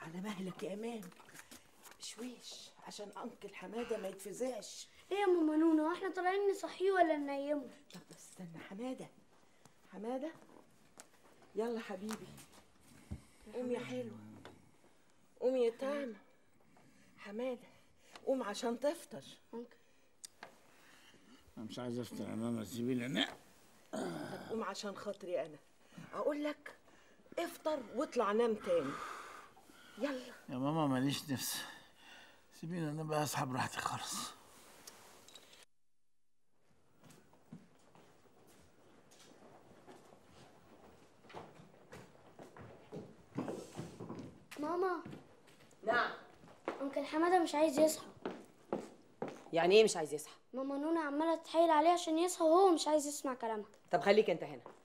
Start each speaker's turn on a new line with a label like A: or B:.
A: على مهلك يا امام بشويش عشان انكل حماده ما يتفزعش
B: ايه يا ماما نونا واحنا طالعين نصحيه ولا ننيمه
A: طب بس استنى حماده حماده يلا حبيبي قوم يا حلو قوم يا تامة حماده قوم عشان تفطر
B: ممكن
C: انا مش عايز افطر يا ماما سيبيني انا
A: طب قوم عشان خاطري انا اقول لك افطر واطلع نام تاني يلا
C: يا ماما ماليش نفس سيبيني انا بقى اصحى براحتي خالص
B: ماما
D: نعم
B: انكل حماده مش عايز يصحى
D: يعني ايه مش عايز يصحى
B: ماما نونا عماله تتحايل عليه عشان يصحى وهو مش عايز يسمع كلامها
D: طب خليك انت هنا